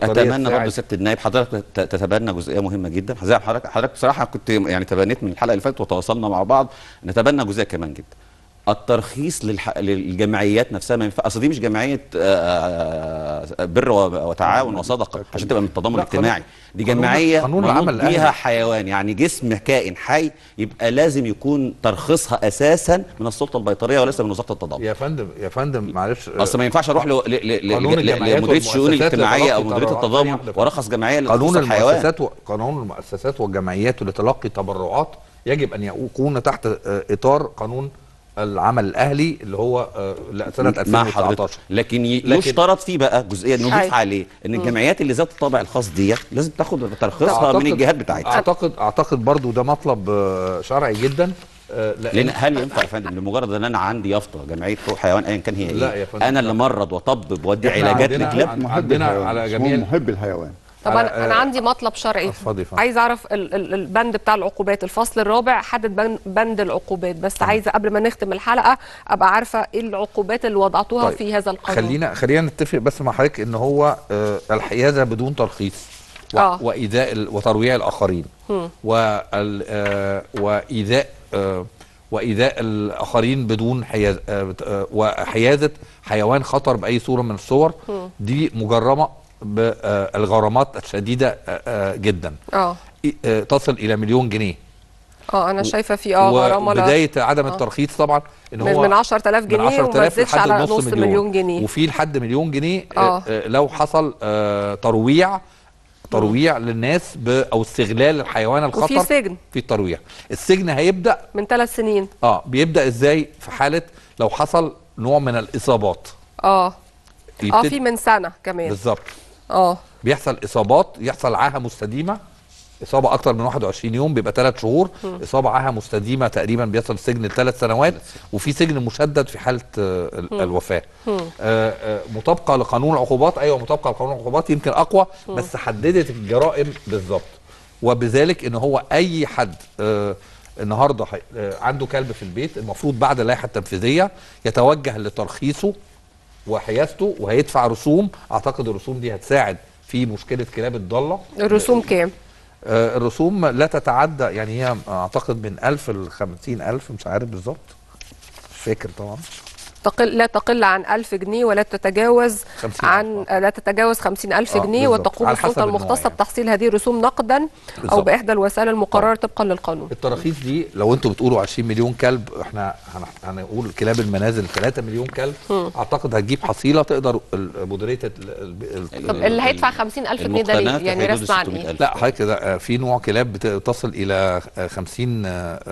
اتمنى تساعد. برضه سياده النائب حضرتك ت- تتبنى جزئيه مهمه جدا زي ما حضرتك حضرتك بصراحه كنت يعني تبنيت من الحلقه اللي فاتت وتواصلنا مع بعض نتبنى جزئيه كمان جدا الترخيص للح... للجمعيات نفسها ما ينفع اصل دي مش جمعيه آه، آه، بر و- وتعاون وصدقه عشان تبقى من التضامن لا، الاجتماعي قانون- دي قانون- جمعيه قانون منوط العمل الأهلي. بيها حيوان يعني جسم كائن حي يبقى لازم يكون ترخيصها اساسا من السلطه البيطريه وليس من وزاره التضامن يا فندم يا فندم معلش اصل ما ينفعش اروح ل- ل- ل- قانون ل- الجمعيات لمديريه الشؤون والمؤسسات الاجتماعيه او لتلقي مديريه تبرعات. التضامن ثانية واحدة. وارخص جمعيه اللي قانون تخص الحيوان المؤسسات و... قانون المؤسسات والجمعيات لتلقي تبرعات يجب ان يكون تحت آه، اطار قانون العمل الاهلي اللي هو آه، لا، سنه مع حضرتك 2019 لكن, ي... لكن- يشترط فيه بقى جزئيه نضيف أيوة. عليه ان الجمعيات اللي ذات الطابع الخاص ديت لازم تاخد ترخيصها أعتقد- من الجهات بتاعتها اعتقد اعتقد برضو ده مطلب آه، شرعي جدا آه، لان لان هل ينفع يا فندم لمجرد ان انا عندي يافطه جمعيه حقوق حيوان ايا كان هي ايه لا يا فندم. انا اللي امرض واطبب وادي إحنا علاجات عندنا- لكلاب عن- محب عندنا الحيوان. على اسمه جميع محب الحيوان طب على- انا انا آه، عندي مطلب شرعي اتفضل يا فندم. عايز اعرف ال- ال- البند بتاع العقوبات الفصل الرابع حدد بن- بند العقوبات بس عايزه قبل ما نختم الحلقه ابقى عارفه ايه العقوبات اللي وضعتوها طيب. في هذا القانون خلينا خلينا نتفق بس مع حضرتك ان هو آه، الحيازه بدون ترخيص و- آه. وايذاء ال- وترويع الاخرين وال- آه، وايذاء آه، وايذاء الاخرين بدون حياز آه، بت- آه، وحيازه حيوان خطر باي صوره من الصور دي مجرمه بالغرامات الشديده آه، آه، جدا اه إي- آه، تصل الى مليون جنيه اه انا شايفه في اه غرامه لا- وبدايه عدم الترخيص طبعا ان من- هو من 10000 من جنيه وما 10,000 تزيدش لحد على نص نص مليون جنيه. وفي لحد مليون جنيه آه. آه. آه لو حصل آه ترويع ترويع للناس ب او استغلال الحيوان الخطر وفي سجن. في الترويع السجن هيبدا من ثلاث سنين اه بيبدا ازاي في حاله لو حصل نوع من الاصابات اه اه يبتدي- في من سنه كمان بالظبط اه بيحصل اصابات يحصل عاهه مستديمه اصابه اكتر من 21 يوم بيبقى 3 شهور اصابه عاهه مستديمه تقريبا بيصل السجن لثلاث سنوات وفي سجن مشدد في حاله آه، ال- الوفاه آه، آه، مطابقه لقانون العقوبات ايوه مطابقه لقانون العقوبات يمكن اقوى بس حددت الجرائم بالظبط وبذلك ان هو اي حد آه، النهارده حي- آه، عنده كلب في البيت المفروض بعد اللائحه التنفيذيه يتوجه لترخيصه وحيازته وهيدفع رسوم اعتقد الرسوم دي هتساعد في مشكله كلاب الضاله الرسوم كام آه، الرسوم لا تتعدى يعني هي اعتقد من 1000 ل 50000 مش عارف بالظبط مش فاكر طبعا تقل لا تقل عن 1000 جنيه ولا تتجاوز 50 عن لا تتجاوز 50000 آه، جنيه بالظبط. وتقوم على حسب السلطه النوع المختصه يعني. بتحصيل هذه الرسوم نقدا او بالظبط. باحدى الوسائل المقرره طبقا للقانون التراخيص دي لو انتوا بتقولوا 20 مليون كلب احنا هن- هنقول كلاب المنازل 3 مليون كلب اعتقد هتجيب حصيله تقدر ال- مديريه ال- ال- ال- طب اللي هيدفع 50000 جنيه ده المقتنيات ليه؟ يعني في حدود رسم عن 600,000. ايه؟ لا حضرتك كده آه، في نوع كلاب بت- تصل الى آه، 50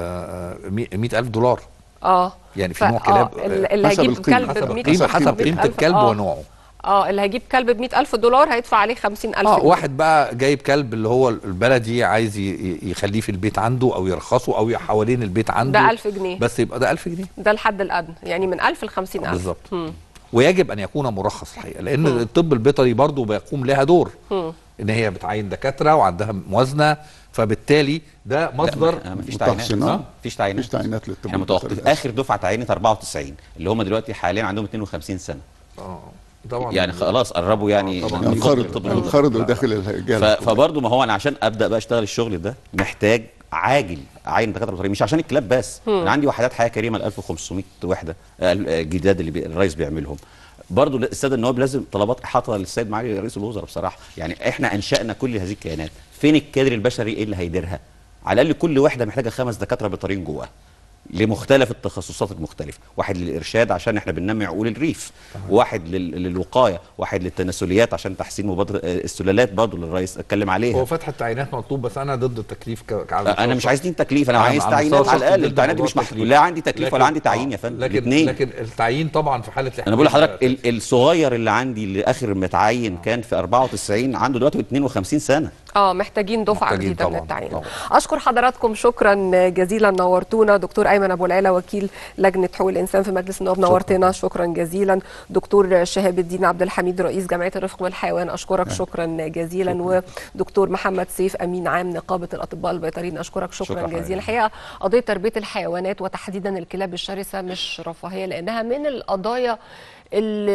100 الف دولار اه يعني في ف- نوع كلاب آه، اللي اللي حسب هيجيب القيمة. كلب حسب ب 100 القيمه حسب قيمة قيمه الكلب آه. ونوعه اه اللي هيجيب كلب ب 100000 دولار هيدفع عليه 50000 اه جنيه. واحد بقى جايب كلب اللي هو البلدي عايز ي- ي- يخليه في البيت عنده او يرخصه او حوالين البيت عنده ده 1000 جنيه. بس يبقى ده 1000 جنيه ده الحد الادنى يعني من 1000 ل 50000 بالظبط مم. ويجب ان يكون مرخص الحقيقه لان الطب البيطري برضه بيقوم لها دور مم. ان هي بتعين دكاتره وعندها موازنه فبالتالي ده مصدر لا مفيش تعيينات متحسنة. آه، مفيش تعيينات مفيش تعيينات للطب احنا البيطري متوقف للأسف. اخر دفعه تعينت 94 اللي هم دلوقتي حاليا عندهم 52 سنه اه طبعا يعني خلاص قربوا يعني طبعاً. من قطب انخرط الطب البيطري. انخرطوا داخل ف- الرجاله فبرضه ما هو انا عشان ابدا بقى اشتغل الشغل ده محتاج عاجل اعين دكاتره بيطريين مش عشان الكلاب بس انا عندي وحدات حياه كريمه ل 1500 وحده آه، الجداد اللي بي الرئيس بيعملهم برضه الساده النواب لازم طلبات احاطه للسيد معالي رئيس الوزراء بصراحه يعني احنا انشانا كل هذه الكيانات فين الكادر البشري ايه اللي هيديرها على الاقل كل وحده محتاجه خمس دكاتره بيطريين جواها لمختلف التخصصات المختلفه واحد للارشاد عشان احنا بننمي عقول الريف واحد لل- للوقايه واحد للتناسليات عشان تحسين مبادره آه، السلالات برضه اللي الرئيس اتكلم عليها هو فتح التعيينات مطلوب بس انا ضد التكليف ك... ك- على انا مستوى مش عايزين تكليف انا على- عايز على تعيينات مستوى على الاقل شخصي التعيينات دي ضد مش موضوع محدود التكليف. لا عندي تكليف لكن- ولا عندي تعيين آه، يا فندم لكن الاثنين لكن التعيين طبعا في حاله انا بقول الاحتياج لحضرتك ال- الصغير اللي عندي اللي اخر متعين كان في 94 عنده دلوقتي 52 سنه اه محتاجين دفعه محتاجين جديده من طبعاً، التعيين طبعاً. اشكر حضراتكم شكرا جزيلا نورتونا دكتور ايمن ابو العلا وكيل لجنه حقوق الانسان في مجلس النواب نورتنا شكرا جزيلا دكتور شهاب الدين عبد الحميد رئيس جمعيه الرفق بالحيوان اشكرك شكرا جزيلا ودكتور محمد سيف امين عام نقابه الاطباء البيطريين اشكرك شكرا, شكراً جزيلا حضرتك. الحقيقه قضيه تربيه الحيوانات وتحديدا الكلاب الشرسه مش رفاهيه لانها من القضايا اللي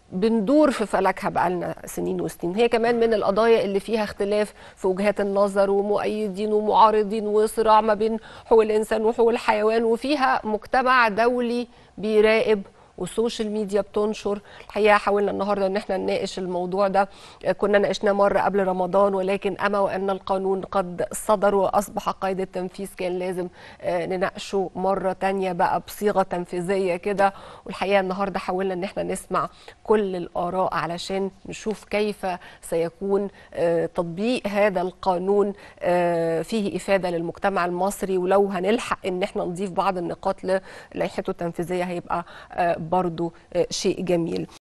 بندور في فلكها بقالنا سنين وسنين هي كمان من القضايا اللي فيها اختلاف في وجهات النظر ومؤيدين ومعارضين وصراع ما بين حقوق الانسان وحقوق الحيوان وفيها مجتمع دولي بيراقب والسوشيال ميديا بتنشر الحقيقه حاولنا النهارده ان احنا نناقش الموضوع ده كنا ناقشناه مره قبل رمضان ولكن اما وان القانون قد صدر واصبح قيد التنفيذ كان لازم آه، نناقشه مره تانية بقى بصيغه تنفيذيه كده والحقيقه النهارده حاولنا ان احنا نسمع كل الاراء علشان نشوف كيف سيكون آه، تطبيق هذا القانون آه، فيه افاده للمجتمع المصري ولو هنلحق ان احنا نضيف بعض النقاط للائحته التنفيذيه هيبقى آه، برضو آه، شيء جميل